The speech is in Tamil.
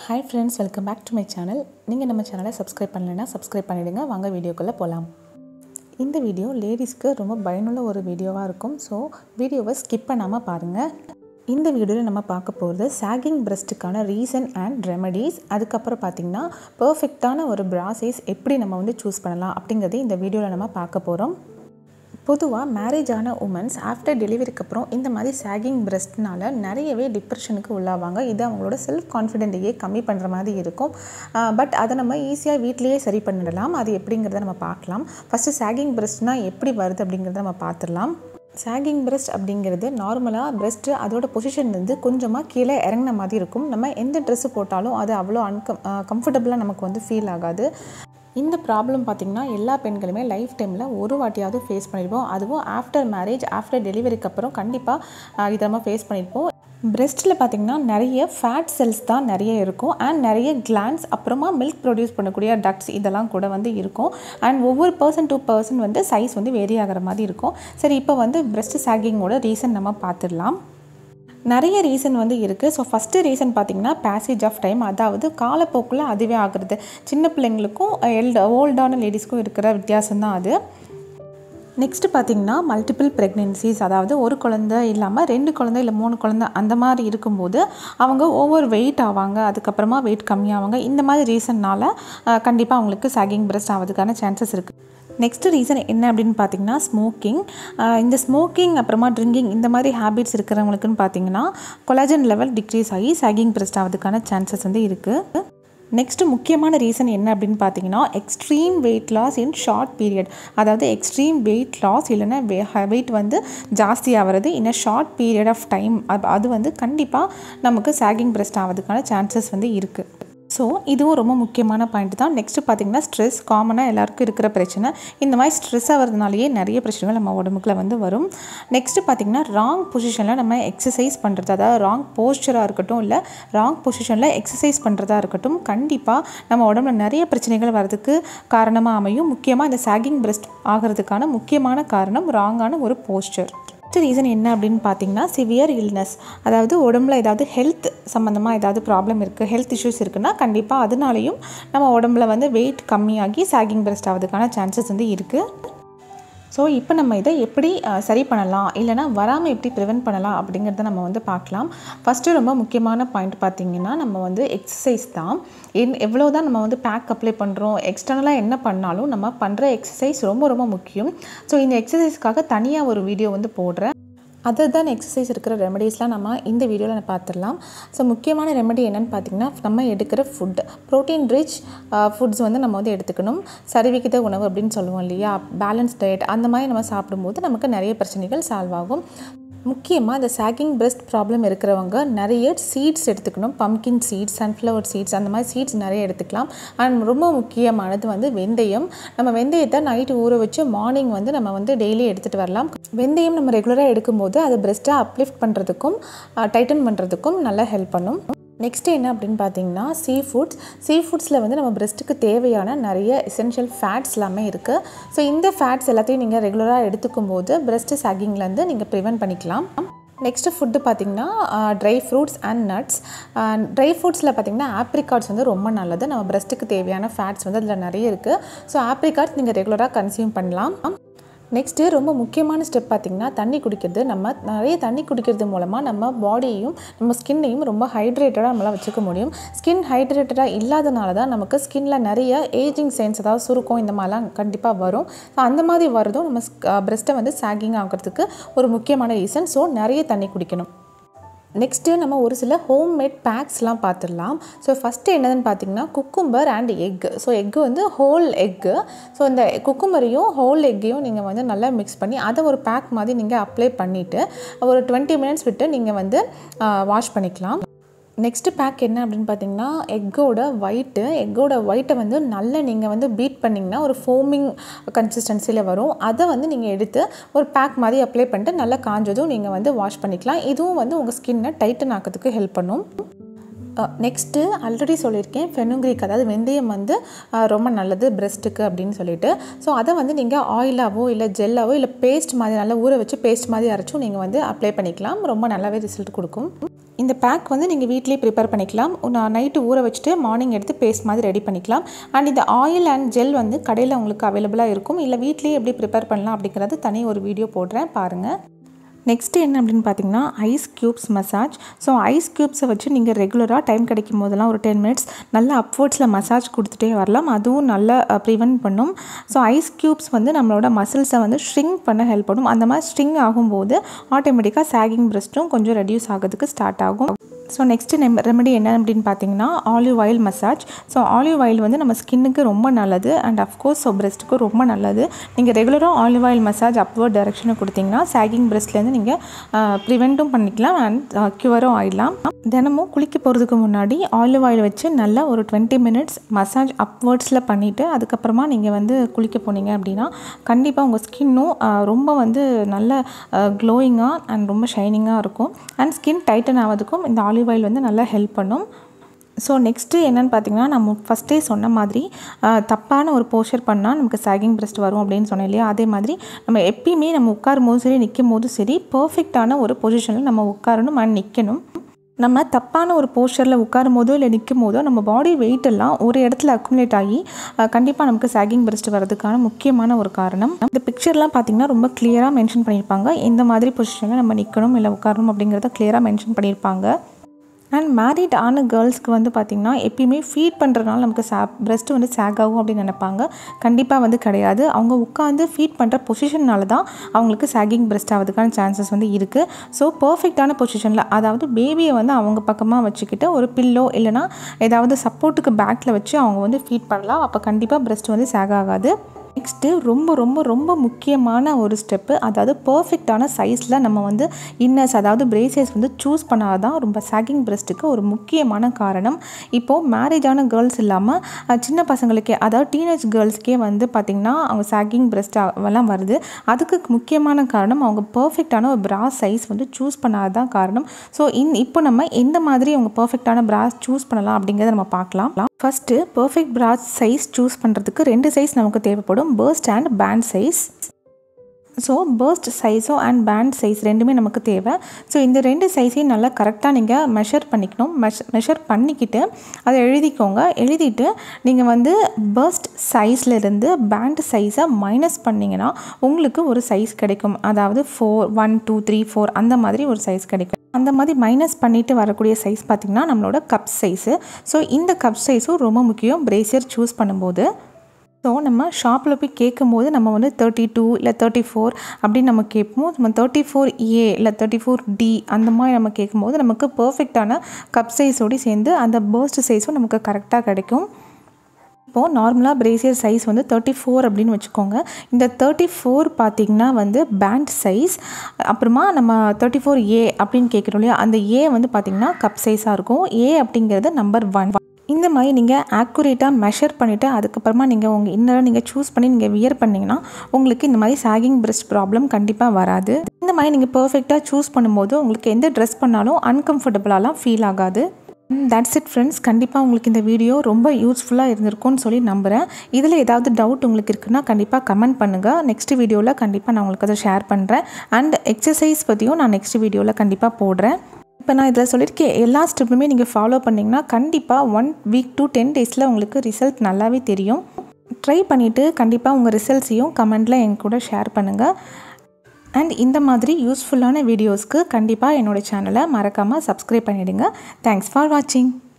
hi friends welcome back to my channel நீங்கள் நம்ம சேனலை சப்ஸ்கிரைப் பண்ணலைன்னா சப்ஸ்கிரைப் பண்ணிவிடுங்க வாங்க வீடியோக்குள்ளே போகலாம் இந்த வீடியோ லேடிஸ்க்கு ரொம்ப பயனுள்ள ஒரு வீடியோவாக இருக்கும் ஸோ வீடியோவை ஸ்கிப் பண்ணாமல் பாருங்கள் இந்த வீடியோவில் நம்ம பார்க்க போகிறது சாகிங் பிரஸ்ட்டுக்கான ரீசன் அண்ட் ரெமடிஸ் அதுக்கப்புறம் பார்த்திங்கன்னா பர்ஃபெக்டான ஒரு bra size எப்படி நம்ம வந்து சூஸ் பண்ணலாம் அப்படிங்கிறத இந்த வீடியோவில் நம்ம பார்க்க போகிறோம் பொதுவாக மேரேஜ் ஆன உமன்ஸ் ஆஃப்டர் டெலிவரிக்கு அப்புறம் இந்த மாதிரி சாகிங் பிரஸ்ட்னால நிறையவே டிப்ரெஷனுக்கு உள்ளாவாங்க இது அவங்களோட செல்ஃப் கான்ஃபிடென்ட்டையே கம்மி பண்ணுற மாதிரி இருக்கும் பட் அதை நம்ம ஈஸியாக வீட்லேயே சரி பண்ணிடலாம் அது எப்படிங்கிறத நம்ம பார்க்கலாம் ஃபஸ்ட்டு சாகிங் பிரஸ்ட்னால் எப்படி வருது அப்படிங்கிறத நம்ம பார்த்துடலாம் சாகிங் பிரஸ்ட் அப்படிங்கிறது நார்மலாக பிரஸ்ட்டு அதோட பொசிஷன் வந்து கொஞ்சமாக கீழே இறங்கின மாதிரி இருக்கும் நம்ம எந்த ட்ரெஸ்ஸு போட்டாலும் அது அவ்வளோ அன்கம் கம்ஃபர்டபுளாக நமக்கு வந்து ஃபீல் ஆகாது இந்த ப்ராப்ளம் பார்த்திங்கன்னா எல்லா பெண்களுமே லைஃப் டைமில் ஒரு வாட்டியாவது ஃபேஸ் பண்ணியிருப்போம் அதுவும் ஆஃப்டர் மேரேஜ் ஆஃப்டர் டெலிவரிக்கு அப்புறம் கண்டிப்பாக இதை நம்ம ஃபேஸ் பண்ணியிருப்போம் பிரெஸ்ட்டில் பார்த்திங்கன்னா நிறைய ஃபேட் செல்ஸ் தான் நிறைய இருக்கும் அண்ட் நிறைய கிளான்ஸ் அப்புறமா மில்க் ப்ரொடியூஸ் பண்ணக்கூடிய டக்ட்ஸ் இதெல்லாம் கூட வந்து இருக்கும் அண்ட் ஒவ்வொரு பர்சன் டு பர்சன் வந்து சைஸ் வந்து வேரி ஆகிற மாதிரி இருக்கும் சரி இப்போ வந்து பிரெஸ்ட் சாகிங்கோட ரீசன் நம்ம பார்த்துடலாம் நிறைய ரீசன் வந்து இருக்குது ஸோ ஃபஸ்ட்டு ரீசன் பார்த்திங்கன்னா பேசேஜ் ஆஃப் டைம் அதாவது காலப்போக்கில் அதுவே ஆகுறது சின்ன பிள்ளைங்களுக்கும் எல்ட ஓல்டான லேடிஸ்க்கும் இருக்கிற வித்தியாசம் தான் அது நெக்ஸ்ட்டு பார்த்திங்கன்னா மல்டிபிள் ப்ரெக்னென்சிஸ் அதாவது ஒரு குழந்தை இல்லாமல் ரெண்டு குழந்தை இல்லை மூணு குழந்தை அந்த மாதிரி இருக்கும்போது அவங்க ஓவர் வெயிட் ஆவாங்க அதுக்கப்புறமா வெயிட் கம்மியாவாங்க இந்த மாதிரி ரீசன்னால் கண்டிப்பாக அவங்களுக்கு சாகிங் பிரஸ்ட் ஆகிறதுக்கான சான்சஸ் இருக்குது நெக்ஸ்ட் ரீசன் என்ன அப்படின்னு பார்த்தீங்கன்னா ஸ்மோக்கிங் இந்த ஸ்மோக்கிங் அப்புறமா ட்ரிங்கிங் இந்த மாதிரி ஹேபிட்ஸ் இருக்கிறவங்களுக்குன்னு பார்த்தீங்கன்னா கொலாஜன் லெவல் டிக்ரீஸ் ஆகி சாகிங் பிரஸ்ட் ஆகிறதுக்கான சான்சஸ் வந்து இருக்குது நெக்ஸ்ட்டு முக்கியமான ரீசன் என்ன அப்படின்னு பார்த்தீங்கன்னா extreme weight loss in short period அதாவது எக்ஸ்ட்ரீம் வெயிட் லாஸ் இல்லைன்னா வெயிட் வந்து ஜாஸ்தி ஆகிறது in a short period of time அது வந்து கண்டிப்பாக நமக்கு சாகிங் பிரஸ்ட் ஆகிறதுக்கான சான்சஸ் வந்து இருக்குது ஸோ இதுவும் ரொம்ப முக்கியமான பாயிண்ட் தான் நெக்ஸ்ட்டு பார்த்திங்கன்னா ஸ்ட்ரெஸ் காமனாக எல்லாருக்கும் இருக்கிற பிரச்சனை இந்த மாதிரி ஸ்ட்ரெஸ் ஆகிறதுனாலேயே நிறைய பிரச்சனைகள் நம்ம உடம்புக்குள்ள வந்து வரும் நெக்ஸ்ட்டு பார்த்திங்கன்னா ராங் பொசிஷனில் நம்ம எக்ஸசைஸ் பண்ணுறது அதாவது ராங் போஸ்டராக இருக்கட்டும் இல்லை ராங் பொசிஷனில் எக்ஸசைஸ் பண்ணுறதா இருக்கட்டும் கண்டிப்பாக நம்ம உடம்புல நிறைய பிரச்சனைகள் வரதுக்கு காரணமாக அமையும் முக்கியமாக இந்த சாகிங் பிரஸ்ட் ஆகிறதுக்கான முக்கியமான காரணம் ராங்கான ஒரு போஸ்டர் ஃபஸ்ட்டு ரீசன் என்ன அப்படின்னு பார்த்தீங்கன்னா சிவியர் இல்னஸ் அதாவது உடம்புல ஏதாவது ஹெல்த் சம்மந்தமாக ஏதாவது ப்ராப்ளம் இருக்குது ஹெல்த் இஷ்யூஸ் இருக்குன்னா கண்டிப்பாக அதனாலையும் நம்ம உடம்புல வந்து வெயிட் கம்மியாகி சாகிங் பிரஸ்ட் ஆகிறதுக்கான சான்சஸ் வந்து இருக்குது ஸோ இப்போ நம்ம இதை எப்படி சரி பண்ணலாம் இல்லைனா வராமல் எப்படி ப்ரிவென்ட் பண்ணலாம் அப்படிங்கிறத நம்ம வந்து பார்க்கலாம் ஃபஸ்ட்டு ரொம்ப முக்கியமான பாயிண்ட் பார்த்திங்கன்னா நம்ம வந்து எக்ஸசைஸ் தான் என் எவ்வளோ தான் நம்ம வந்து பேக் அப்ளை பண்ணுறோம் எக்ஸ்டர்னலாக என்ன பண்ணாலும் நம்ம பண்ணுற எக்ஸசைஸ் ரொம்ப ரொம்ப முக்கியம் ஸோ இந்த எக்ஸசைஸ்க்காக தனியாக ஒரு வீடியோ வந்து போடுறேன் அதர் தான் எக்ஸசைஸ் இருக்கிற ரெமடிஸ்லாம் நம்ம இந்த வீடியோவில் பார்த்துடலாம் ஸோ முக்கியமான ரெமடி என்னென்னு பார்த்தீங்கன்னா நம்ம எடுக்கிற ஃபுட் ப்ரோட்டீன் ரிச் ஃபுட்ஸ் வந்து நம்ம வந்து எடுத்துக்கணும் சரிவிகித உணவு அப்படின்னு சொல்லுவோம் இல்லையா பேலன்ஸ் டயட் அந்த மாதிரி நம்ம சாப்பிடும்போது நமக்கு நிறைய பிரச்சனைகள் சால்வ் ஆகும் முக்கியமாக இந்த சாக்கிங் பிரெஸ்ட் ப்ராப்ளம் இருக்கிறவங்க நிறைய சீட்ஸ் எடுத்துக்கணும் பம்கின் சீட்ஸ் சன்ஃப்ளவர் சீட்ஸ் அந்த மாதிரி சீட்ஸ் நிறைய எடுத்துக்கலாம் அண்ட் ரொம்ப முக்கியமானது வந்து வெந்தயம் நம்ம வெந்தயத்தை நைட்டு ஊற வச்சு மார்னிங் வந்து நம்ம வந்து டெய்லி எடுத்துகிட்டு வரலாம் வெந்தயம் நம்ம ரெகுலராக எடுக்கும்போது அது பிரெஸ்ட்டை அப்லிஃப்ட் பண்ணுறதுக்கும் டைட்டன் பண்ணுறதுக்கும் நல்லா ஹெல்ப் பண்ணும் நெக்ஸ்ட்டு என்ன அப்படின்னு பார்த்தீங்கன்னா சீ ஃபுட்ஸ் சீ ஃபுட்ஸில் வந்து நம்ம பிரெஸ்ட்டுக்கு தேவையான நிறைய எசென்ஷியல் ஃபேட்ஸ் எல்லாமே இருக்குது ஸோ இந்த ஃபேட்ஸ் எல்லாத்தையும் நீங்கள் ரெகுலராக எடுத்துக்கும் போது பிரெஸ்ட்டு சாகிங்லேருந்து நீங்கள் ப்ரிவென்ட் பண்ணிக்கலாம் நெக்ஸ்ட்டு ஃபுட்டு பார்த்திங்கன்னா dry fruits and nuts dry ஃப்ரூட்ஸில் பார்த்திங்கன்னா ஆப்ரிகாட்ஸ் வந்து ரொம்ப நல்லது நம்ம பிரெஸ்ட்டுக்கு தேவையான ஃபேட்ஸ் வந்து அதில் நிறைய இருக்குது ஸோ ஆப்ரிகாட்ஸ் நீங்கள் ரெகுலராக கன்சியூம் பண்ணலாம் நெக்ஸ்ட்டு ரொம்ப முக்கியமான ஸ்டெப் பார்த்திங்கன்னா தண்ணி குடிக்கிறது நம்ம நிறைய தண்ணி குடிக்கிறது மூலமாக நம்ம பாடியையும் நம்ம ஸ்கின்னையும் ரொம்ப ஹைட்ரேட்டடாக நம்மளால் வச்சுக்க முடியும் ஸ்கின் ஹைட்ரேட்டடாக இல்லாதனால தான் நமக்கு ஸ்கின்ல நிறைய ஏஜிங் சென்ஸ் அதாவது சுருக்கம் இந்த மாதிரிலாம் கண்டிப்பாக வரும் ஸோ அந்த மாதிரி வரதும் நம்ம பிரெஸ்ட்டை வந்து சாகிங் ஆகிறதுக்கு ஒரு முக்கியமான ரீசன் ஸோ நிறைய தண்ணி குடிக்கணும் நெக்ஸ்ட்டு நம்ம ஒரு சில ஹோம்மேட் பேக்ஸ்லாம் பார்த்துடலாம் ஸோ ஃபஸ்ட்டு என்னதுன்னு பார்த்தீங்கன்னா cucumber and egg so egg வந்து ஹோல் எக்கு ஸோ இந்த குக்கும்பரையும் ஹோல் எக்கையும் நீங்கள் வந்து நல்லா மிக்ஸ் பண்ணி அதை ஒரு பேக் மாதிரி நீங்கள் அப்ளை பண்ணிவிட்டு ஒரு டுவெண்ட்டி மினிட்ஸ் விட்டு நீங்கள் வந்து வாஷ் பண்ணிக்கலாம் நெக்ஸ்ட்டு பேக் என்ன அப்படின்னு பார்த்தீங்கன்னா எக்கோட ஒயிட்டு எக்கோட ஒயிட்டை வந்து நல்லா நீங்கள் வந்து பீட் பண்ணிங்கன்னா ஒரு ஃபோமிங் கன்சிஸ்டன்சியில் வரும் அதை வந்து நீங்கள் எடுத்து ஒரு பேக் மாதிரி அப்ளை பண்ணிட்டு நல்லா காஞ்சதும் நீங்கள் வந்து வாஷ் பண்ணிக்கலாம் இதுவும் வந்து உங்கள் ஸ்கின்னை டைட்டன் ஆக்கிறதுக்கு ஹெல்ப் பண்ணும் நெக்ஸ்ட்டு ஆல்ரெடி சொல்லியிருக்கேன் ஃபெனுங்கிரிக் அதாவது வெந்தயம் வந்து ரொம்ப நல்லது பிரெஸ்ட்டுக்கு அப்படின்னு சொல்லிட்டு ஸோ அதை வந்து நீங்கள் ஆயிலாவோ இல்லை ஜெல்லாவோ இல்லை பேஸ்ட் மாதிரி நல்லா ஊற வச்சு பேஸ்ட் மாதிரி அரைச்சும் நீங்கள் வந்து அப்ளை பண்ணிக்கலாம் ரொம்ப நல்லாவே ரிசல்ட் கொடுக்கும் இந்த பேக் வந்து நீங்கள் வீட்லேயே ப்ரிப்பேர் பண்ணிக்கலாம் நான் நைட்டு ஊற வச்சுட்டு மார்னிங் எடுத்து பேஸ்ட் மாதிரி ரெடி பண்ணிக்கலாம் அண்ட் இந்த ஆயில் அண்ட் ஜெல் வந்து கடையில் உங்களுக்கு அவைலபிளாக இருக்கும் இல்லை வீட்லேயே எப்படி ப்ரிப்பேர் பண்ணலாம் அப்படிங்கிறது தனி ஒரு வீடியோ போடுறேன் பாருங்கள் நெக்ஸ்ட்டு என்ன அப்படின்னு பார்த்தீங்கன்னா ice cubes massage so ice க்யூப்ஸை வச்சு நீங்கள் ரெகுலராக டைம் கிடைக்கும் போதெல்லாம் ஒரு டென் மினிட்ஸ் நல்லா அப்வர்ட்ஸில் மசாஜ் கொடுத்துட்டே வரலாம் அதுவும் நல்லா ப்ரிவென்ட் பண்ணும் ஸோ ஐஸ் க்யூப்ஸ் வந்து நம்மளோட மசில்ஸை வந்து ஷ்ரிங்க் பண்ண ஹெல்ப் பண்ணும் அந்த மாதிரி ஸ்ட்ரிங் ஆகும்போது ஆட்டோமேட்டிக்காக சாகிங் பிரெஸ்ட்டும் கொஞ்சம் ரெடியூஸ் ஆகிறதுக்கு ஸ்டார்ட் ஆகும் ஸோ நெக்ஸ்ட்டு நெம் ரெமெடி என்ன அப்படின்னு பார்த்தீங்கன்னா olive oil massage so olive oil வந்து நம்ம ஸ்கின்னுக்கு ரொம்ப நல்லது அண்ட் அஃப்கோர்ஸ் ஸோ பிரெஸ்ட்டுக்கும் ரொம்ப நல்லது நீங்கள் ரெகுலராக ஆலிவ் ஆயில் மசாஜ் அப்வர்ட் டைரக்ஷனை கொடுத்தீங்கன்னா சாகிங் பிரெஸ்ட்லேருந்து நீங்கள் ப்ரிவெண்ட்டும் பண்ணிக்கலாம் அண்ட் க்யூவரும் ஆயிடலாம் தினமும் குளிக்க போகிறதுக்கு முன்னாடி ஆலிவ் ஆயில் வச்சு நல்லா ஒரு டுவெண்ட்டி மினிட்ஸ் மசாஜ் அப்வர்ட்ஸில் பண்ணிவிட்டு அதுக்கப்புறமா நீங்கள் வந்து குளிக்க போனீங்க அப்படின்னா கண்டிப்பாக உங்கள் ஸ்கின்னும் ரொம்ப வந்து நல்ல க்ளோயிங்காக அண்ட் ரொம்ப ஷைனிங்காக இருக்கும் அண்ட் ஸ்கின் டைட்டன் ஆகிறதுக்கும் இந்த ஆலிவ் ஆயில் வந்து நல்லா ஹெல்ப் பண்ணும் ஸோ நெக்ஸ்ட்டு என்னென்னு பார்த்தீங்கன்னா நம்ம ஃபஸ்ட்டே சொன்ன மாதிரி தப்பான ஒரு போஸ்டர் பண்ணால் நமக்கு சாகிங் பிரெஸ்ட் வரும் அப்படின்னு சொன்னேன் இல்லையா அதே மாதிரி நம்ம எப்பயுமே நம்ம உட்காரும் போதும் சரி நிற்கும் போதும் சரி பர்ஃபெக்டான ஒரு பொசிஷனில் நம்ம உட்காரணும் அண்ட் நிற்கணும் நம்ம தப்பான ஒரு போஸ்டரில் உட்காரும் போதோ இல்லை நிற்கும் போதோ நம்ம பாடி வெயிட் எல்லாம் ஒரு இடத்துல அக்குமுலேட் ஆகி கண்டிப்பாக நமக்கு சாகிங் பிரெஸ்ட் வரதுக்கான முக்கியமான ஒரு காரணம் இந்த பிக்சர்லாம் பார்த்திங்கன்னா ரொம்ப கிளியராக மென்ஷன் பண்ணியிருப்பாங்க எந்த மாதிரி பொசிஷனில் நம்ம நிற்கணும் இல்லை உட்காரணும் அப்படிங்கிறத கிளியராக மென்ஷன் பண்ணியிருப்பாங்க அண்ட் மேரிட் ஆன கேர்ள்ஸ்க்கு வந்து பார்த்திங்கன்னா எப்பயுமே ஃபீட் பண்ணுறதுனால நமக்கு சா பிரெஸ்ட்டு வந்து சேக் ஆகும் அப்படின்னு நினைப்பாங்க கண்டிப்பாக வந்து கிடையாது அவங்க உட்காந்து ஃபீட் பண்ணுற பொசிஷன்னால தான் அவங்களுக்கு சாகிங் பிரெஸ்ட் ஆகிறதுக்கான சான்சஸ் வந்து இருக்குது ஸோ பர்ஃபெக்டான பொசிஷனில் அதாவது பேபியை வந்து அவங்க பக்கமாக வச்சுக்கிட்டு ஒரு பில்லோ இல்லைனா ஏதாவது சப்போர்ட்டுக்கு பேக்கில் வச்சு அவங்க வந்து ஃபீட் பண்ணலாம் அப்போ கண்டிப்பாக பிரெஸ்ட் வந்து சேக் ஆகாது நெக்ஸ்ட்டு ரொம்ப ரொம்ப ரொம்ப முக்கியமான ஒரு ஸ்டெப்பு அதாவது பர்ஃபெக்டான சைஸில் நம்ம வந்து இன்னர்ஸ் அதாவது பிரேசஸ் வந்து சூஸ் பண்ணாதான் ரொம்ப சாகிங் பிரெஸ்ட்டுக்கு ஒரு முக்கியமான காரணம் இப்போது மேரேஜான கேர்ள்ஸ் இல்லாமல் சின்ன பசங்களுக்கே அதாவது டீனேஜ் கேர்ள்ஸ்க்கே வந்து பார்த்திங்கன்னா அவங்க சாகிங் பிரெஸ்ட் எல்லாம் வருது அதுக்கு முக்கியமான காரணம் அவங்க பர்ஃபெக்டான ஒரு ப்ரா சைஸ் வந்து சூஸ் பண்ணாதான் காரணம் ஸோ இன் இப்போ நம்ம எந்த மாதிரி அவங்க பர்ஃபெக்டான ப்ரா சூஸ் பண்ணலாம் அப்படிங்கிறத நம்ம பார்க்கலாம் first perfect bra size choose பண்ணுறதுக்கு ரெண்டு சைஸ் நமக்கு தேவைப்படும் bust and band size so bust சைஸோ அண்ட் பேண்ட் சைஸ் ரெண்டுமே நமக்கு தேவை ஸோ இந்த ரெண்டு சைஸையும் நல்லா கரெக்டாக நீங்கள் மெஷர் பண்ணிக்கணும் மெஷ் மெஷர் பண்ணிக்கிட்டு அதை எழுதிக்கோங்க எழுதிட்டு நீங்கள் வந்து பர்ஸ்ட் சைஸ்லேருந்து பேண்ட் சைஸை மைனஸ் பண்ணிங்கன்னா உங்களுக்கு ஒரு சைஸ் கிடைக்கும் அதாவது four one two three four அந்த மாதிரி ஒரு சைஸ் கிடைக்கும் அந்த மாதிரி மைனஸ் பண்ணிவிட்டு வரக்கூடிய சைஸ் பார்த்திங்கன்னா நம்மளோட கப் சைஸு ஸோ இந்த கப் சைஸும் ரொம்ப முக்கியம் பிரேசியர் சூஸ் பண்ணும்போது ஸோ நம்ம ஷாப்பில் போய் கேட்கும்போது நம்ம வந்து தேர்ட்டி டூ இல்லை தேர்ட்டி ஃபோர் அப்படின்னு நம்ம கேட்போம் நம்ம தேர்ட்டி ஃபோர் ஏ இல்லை தேர்ட்டி ஃபோர் டி அந்த மாதிரி நம்ம கேட்கும்போது நமக்கு பர்ஃபெக்டான கப் சைஸோடு சேர்ந்து அந்த பர்ஸ்ட் சைஸும் நமக்கு கரெக்டாக கிடைக்கும் இப்போது நார்மலாக பிரேசியர் சைஸ் வந்து தேர்ட்டி ஃபோர் அப்படின்னு வச்சுக்கோங்க இந்த தேர்ட்டி ஃபோர் பார்த்திங்கன்னா வந்து பேண்ட் சைஸ் அப்புறமா நம்ம தேர்ட்டி ஃபோர் ஏ அப்படின்னு கேட்குறோம் இல்லையா அந்த ஏ வந்து பார்த்திங்கன்னா கப் சைஸாக இருக்கும் ஏ அப்படிங்கிறது நம்பர் ஒன் இந்த மாதிரி நீங்கள் ஆக்குரேட்டாக மெஷர் பண்ணிவிட்டு அதுக்கப்புறமா நீங்கள் உங்கள் இன்னரை நீங்கள் சூஸ் பண்ணி நீங்கள் வியர் பண்ணிங்கன்னா உங்களுக்கு இந்த மாதிரி சாகிங் பிரெஸ்ட் ப்ராப்ளம் கண்டிப்பாக வராது இந்த மாதிரி நீங்கள் பர்ஃபெக்டாக சூஸ் பண்ணும்போது உங்களுக்கு எந்த ட்ரெஸ் பண்ணாலும் அன்கம்ஃபர்டபுளாலாம் ஃபீல் ஆகாது தட்ஸ் இட் ஃப்ரெண்ட்ஸ் கண்டிப்பாக உங்களுக்கு இந்த வீடியோ ரொம்ப யூஸ்ஃபுல்லாக இருந்திருக்கும்னு சொல்லி நம்புகிறேன் இதில் ஏதாவது டவுட் உங்களுக்கு இருக்குன்னா கண்டிப்பாக கமெண்ட் பண்ணுங்கள் நெக்ஸ்ட் வீடியோவில் கண்டிப்பாக நான் உங்களுக்கு அதை ஷேர் பண்ணுறேன் அண்ட் எக்ஸசைஸ் பற்றியும் நான் நெக்ஸ்ட் வீடியோவில் கண்டிப்பாக போடுறேன் இப்போ நான் இதில் சொல்லியிருக்கேன் எல்லா ஸ்டெப்புமே நீங்கள் ஃபாலோ பண்ணிங்கன்னா கண்டிப்பாக ஒன் வீக் டு டென் டேஸில் உங்களுக்கு ரிசல்ட் நல்லாவே தெரியும் ட்ரை பண்ணிவிட்டு கண்டிப்பாக உங்கள் ரிசல்ட்ஸையும் கமெண்ட்டில் என் கூட ஷேர் பண்ணுங்கள் அண்ட் இந்த மாதிரி யூஸ்ஃபுல்லான வீடியோஸ்க்கு கண்டிப்பாக என்னோடய சேனலை மறக்காமல் சப்ஸ்கிரைப் பண்ணிவிடுங்க தேங்க்ஸ் ஃபார் வாட்சிங்